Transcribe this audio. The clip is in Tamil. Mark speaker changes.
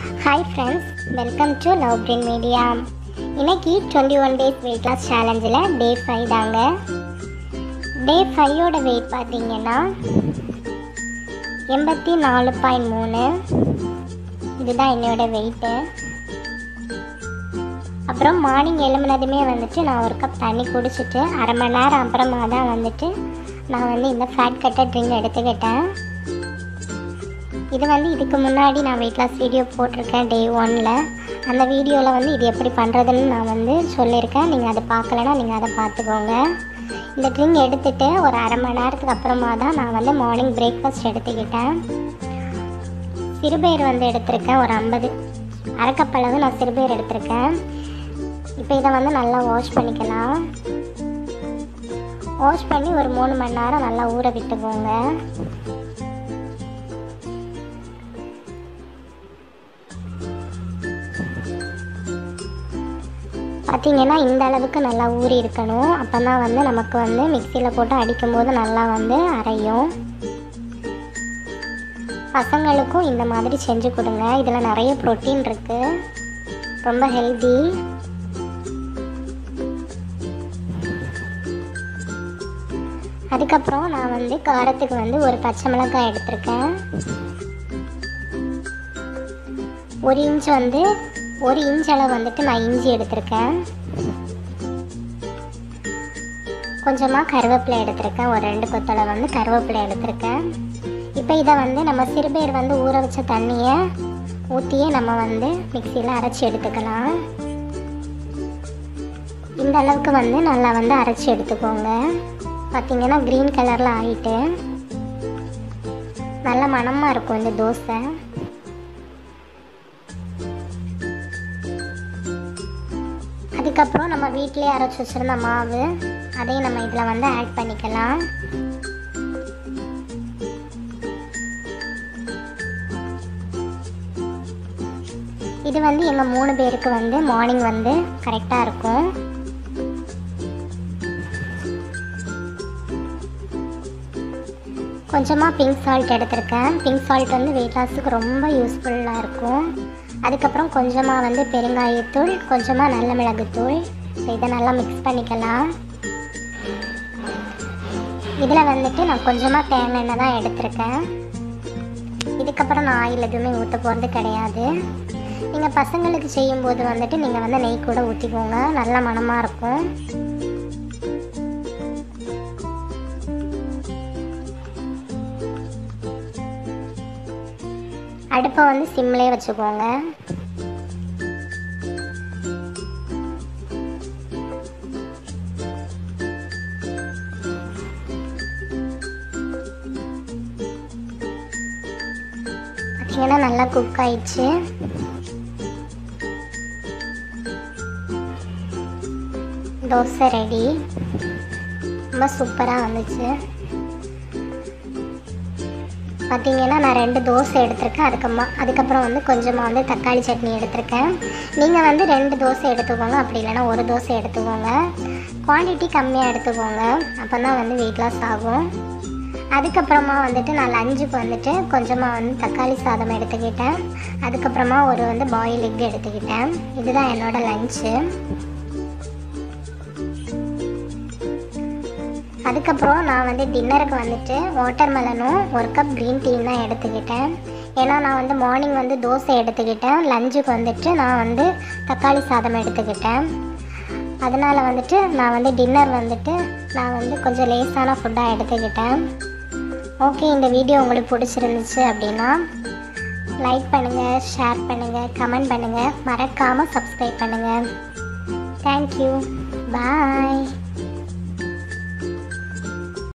Speaker 1: hi friends welcome to love பிரின் மீடியா இன்னைக்கு twenty one days weight loss சேலஞ்சில் டே ஃபைவ் தாங்க டே ஃபைவோட வெயிட் பார்த்தீங்கன்னா எண்பத்தி நாலு பாயிண்ட் மூணு இதுதான் என்னோட வெயிட்டு அப்புறம் மார்னிங் எழும்புனதுமே வந்துட்டு நான் ஒரு கப் தண்ணி குடிச்சிட்டு அரை மணி நேரம் அப்புறமா தான் வந்துட்டு நான் வந்து இந்த ஃபேட் கட்டர் ட்ரிங்க் எடுத்துக்கிட்டேன் இது வந்து இதுக்கு முன்னாடி நான் வெயிட் லாஸ் வீடியோ போட்டிருக்கேன் டே ஒனில் அந்த வீடியோவில் வந்து இது எப்படி பண்ணுறதுன்னு நான் வந்து சொல்லியிருக்கேன் நீங்கள் அதை பார்க்கலன்னா நீங்கள் அதை பார்த்துக்கோங்க இந்த ட்ரிங்க் எடுத்துகிட்டு ஒரு அரை மணி நேரத்துக்கு அப்புறமா தான் நான் வந்து மார்னிங் பிரேக்ஃபாஸ்ட் எடுத்துக்கிட்டேன் சிறுபயிர் வந்து எடுத்திருக்கேன் ஒரு ஐம்பது அரைக்கப்பளவு நான் சிறுபயிர் எடுத்திருக்கேன் இப்போ இதை வந்து நல்லா வாஷ் பண்ணிக்கலாம் வாஷ் பண்ணி ஒரு மூணு மணி நேரம் நல்லா ஊற விட்டுக்கோங்க பார்த்தீங்கன்னா இந்த அளவுக்கு நல்லா ஊறி இருக்கணும் அப்போ தான் வந்து நமக்கு வந்து மிக்சியில் போட்டு அடிக்கும் போது நல்லா வந்து அரையும் பசங்களுக்கும் இந்த மாதிரி செஞ்சு கொடுங்க இதில் நிறைய ப்ரோட்டீன் இருக்குது ரொம்ப ஹெல்தி அதுக்கப்புறம் நான் வந்து காரத்துக்கு வந்து ஒரு பச்சை மிளகாய் எடுத்திருக்கேன் ஒரு இன்ச் வந்து ஒரு இன்ச் அளவு வந்துட்டு நான் இஞ்சி எடுத்திருக்கேன் கொஞ்சமாக கருவேப்பிலை எடுத்திருக்கேன் ஒரு ரெண்டு கொத்தளவு வந்து கருவேப்பிலை எடுத்திருக்கேன் இப்போ இதை வந்து நம்ம சிறுபேர் வந்து ஊற வச்ச தண்ணியை ஊற்றியே நம்ம வந்து மிக்சியில் அரைச்சி எடுத்துக்கலாம் இந்த அளவுக்கு வந்து நல்லா வந்து அரைச்சி எடுத்துக்கோங்க பார்த்தீங்கன்னா க்ரீன் கலரில் ஆகிட்டு நல்ல மணமாக இருக்கும் இந்த தோசை அதுக்கப்புறம் நம்ம வீட்டிலே அரைச்சி வச்சுருந்த மாவு அதையும் நம்ம இதில் வந்து ஆட் பண்ணிக்கலாம் இது வந்து எங்கள் மூணு பேருக்கு வந்து மார்னிங் வந்து கரெக்டாக இருக்கும் கொஞ்சமாக பிங்க் சால்ட் எடுத்திருக்கேன் பிங்க் சால்ட் வந்து வெயிட் லாஸுக்கு ரொம்ப யூஸ்ஃபுல்லாக இருக்கும் அதுக்கப்புறம் கொஞ்சமாக வந்து பெருங்காயத்தூள் கொஞ்சமாக நல்ல மிளகுத்தூள் இதை நல்லா மிக்ஸ் பண்ணிக்கலாம் இதில் வந்துட்டு நான் கொஞ்சமாக தேங்காய் எண்ணெய் தான் எடுத்திருக்கேன் இதுக்கப்புறம் நான் ஆயில் எதுவுமே ஊற்ற போகிறது கிடையாது நீங்கள் பசங்களுக்கு செய்யும்போது வந்துட்டு நீங்கள் வந்து நெய் கூட ஊற்றிக்கோங்க நல்ல மணமாக இருக்கும் அடுப்பை வந்து சிம்லேயே வச்சுக்கோங்க பார்த்தீங்கன்னா நல்லா குக் ஆயிடுச்சு தோசை ரெடி ரொம்ப சூப்பராக வந்துச்சு பார்த்தீங்கன்னா நான் ரெண்டு தோசை எடுத்திருக்கேன் அதுக்கம்மா அதுக்கப்புறம் வந்து கொஞ்சமாக வந்து தக்காளி சட்னி எடுத்திருக்கேன் நீங்கள் வந்து ரெண்டு தோசை எடுத்துக்கோங்க அப்படி இல்லைன்னா ஒரு தோசை எடுத்துக்கோங்க குவான்டிட்டி கம்மியாக எடுத்துக்கோங்க அப்போ தான் வந்து வெயிட் லாஸ் ஆகும் அதுக்கப்புறமா வந்துட்டு நான் லஞ்சுக்கு வந்துட்டு கொஞ்சமாக வந்து தக்காளி சாதம் எடுத்துக்கிட்டேன் அதுக்கப்புறமா ஒரு வந்து பாயில் எக் எடுத்துக்கிட்டேன் இதுதான் என்னோட லஞ்சு அதுக்கப்புறம் நான் வந்து டின்னருக்கு வந்துட்டு வாட்டர் மெலனும் ஒரு கப் க்ரீன் டீயும் தான் எடுத்துக்கிட்டேன் ஏன்னா நான் வந்து மார்னிங் வந்து தோசை எடுத்துக்கிட்டேன் லஞ்சுக்கு வந்துட்டு நான் வந்து தக்காளி சாதம் எடுத்துக்கிட்டேன் அதனால் வந்துட்டு நான் வந்து டின்னர் வந்துட்டு நான் வந்து கொஞ்சம் லேஸான ஃபுட்டாக எடுத்துக்கிட்டேன் ஓகே இந்த வீடியோ உங்களுக்கு பிடிச்சிருந்துச்சு அப்படின்னா லைக் பண்ணுங்கள் ஷேர் பண்ணுங்கள் கமெண்ட் பண்ணுங்கள் மறக்காமல் சப்ஸ்கிரைப் பண்ணுங்கள் தேங்க்யூ பாய்